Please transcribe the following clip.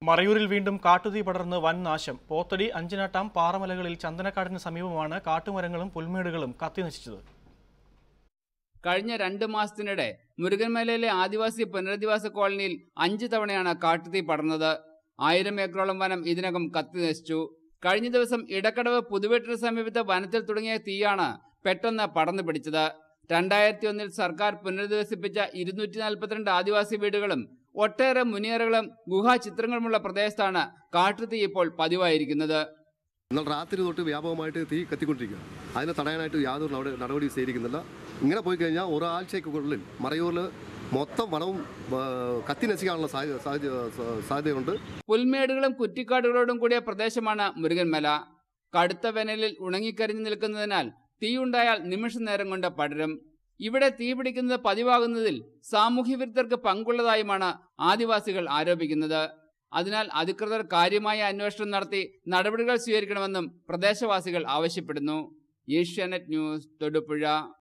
മറയൂരിൽ വീണ്ടും കാട്ടുതീ പടർന്ന് വൻ നാശം പോത്തടി അഞ്ചിനാട്ടാം പാറമലകളിൽ ചന്ദനക്കാടിന് സമീപമാണ് കാട്ടുമരങ്ങളും പുൽമേടുകളും കത്തിനശിച്ചത് കഴിഞ്ഞ രണ്ട് മാസത്തിനിടെ മുരുകൻമലയിലെ ആദിവാസി പുനരധിവാസ കോളനിയിൽ അഞ്ച് തവണയാണ് കാട്ടുതീ പടർന്നത് ആയിരം ഏക്കറോളം വനം ഇതിനകം കത്തി നശിച്ചു കഴിഞ്ഞ ദിവസം ഇടക്കടവ് പുതുവെട്ടിന് സമീപത്തെ വനത്തിൽ തുടങ്ങിയ തീയാണ് പെട്ടെന്ന് പടർന്നു പിടിച്ചത് രണ്ടായിരത്തി ഒന്നിൽ സർക്കാർ പുനരധിവസിപ്പിച്ച ഇരുന്നൂറ്റി നാൽപ്പത്തിരണ്ട് ആദിവാസി വീടുകളും ഒട്ടേറെ മുനിയറകളും ഗുഹാചിത്രങ്ങളുമുള്ള പ്രദേശത്താണ് കാട്ടുതീ ഇപ്പോൾ പതിവായിരിക്കുന്നത് എന്നാൽ രാത്രി തൊട്ട് വ്യാപകമായിട്ട് തീ കത്തിക്കൊണ്ടിരിക്കുകയാണ് അതിനെ തടയാനായിട്ട് യാതൊരു നടപടി നടപടി സ്വീകരിക്കുന്നില്ല ഇങ്ങനെ പോയി കഴിഞ്ഞാൽ ഒരാഴ്ചയ്ക്കുള്ളിൽ മറയൂരിൽ മൊത്തം വനവും ആ, കത്തി നശിക്കാനുള്ള സാധ്യത സാധ്യത സാധ്യതയുണ്ട് പുൽമേടുകളും കുറ്റിക്കാടുകളോടും കൂടിയ പ്രദേശമാണ് മുരുകൻമല കടുത്ത വേനലിൽ ഉണങ്ങിക്കരിഞ്ഞു നിൽക്കുന്നതിനാൽ തീയുണ്ടായാൽ നിമിഷ നേരം കൊണ്ട് പടരും ഇവിടെ തീ പിടിക്കുന്നത് പതിവാകുന്നതിൽ സാമൂഹ്യ വിരുദ്ധർക്ക് പങ്കുള്ളതായുമാണ് ആദിവാസികൾ ആരോപിക്കുന്നത് അതിനാൽ അധികൃതർ കാര്യമായ അന്വേഷണം നടത്തി നടപടികൾ സ്വീകരിക്കണമെന്നും പ്രദേശവാസികൾ ആവശ്യപ്പെടുന്നു ഏഷ്യാനെറ്റ് ന്യൂസ് തൊടുപുഴ